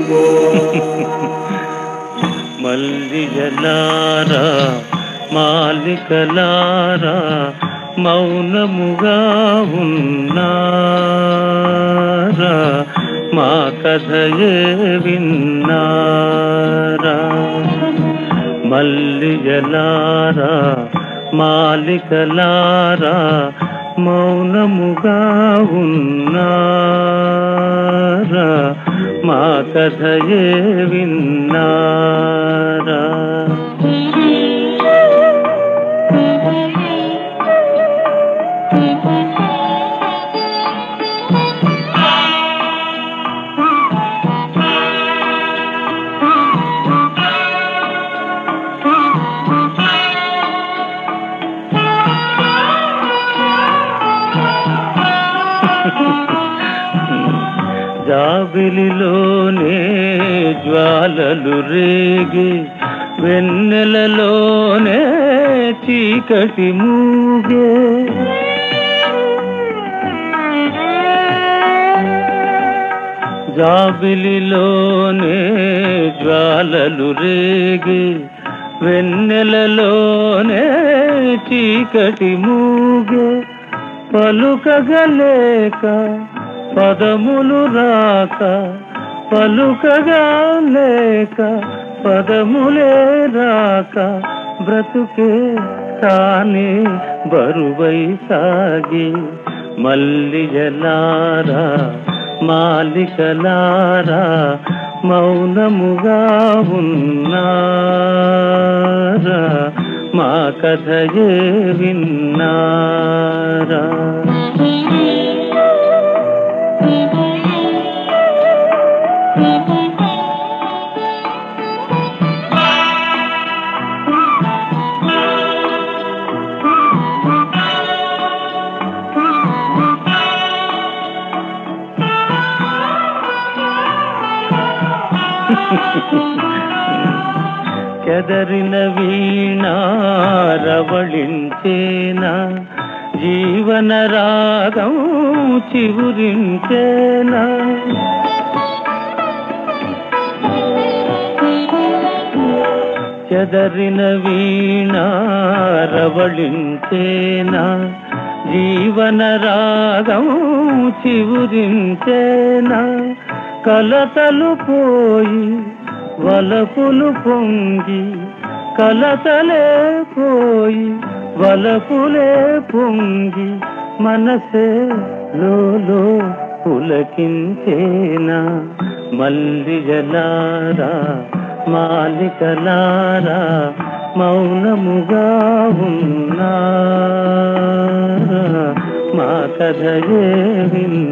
మల్లిగలారా మాలికలారా మౌనముగా ఉన్నారా మా కథయే విన్నారా మల్లిగలారా మాలికలారా మౌనముగా ఉన్నారా మా కథయే విన్నారా జాబిలిలోనే జ్వాలలు రేగి వెన్నెలలోనే చీకటి మూగే జాబిలిలోనే జ్వాలలు రేగి వెన్నెలలోనే చీకటి మూగే పలుకగలేక పదములు రాక పలుకగా లేక పదములే రాక బ్రతుకే తానే బరువై సాగి మల్లిజలారా మాలికలారా మౌనముగా ఉన్నారా మా కథయే విన్నారా చెదరిన వీణారవళించేనా జీవన రాగం చివురించేనా చెదరిన వీణారవళించేనా జీవన రాగం చివురించేనా కలతలు పోయి వలపులు పొంగి కలతలే పోయి వలపులే పొంగి మనసే లోలో పులకించేనా మల్లిజలారా మాలికలారా మౌనముగా ఉన్నారా మా కథయే విన్నా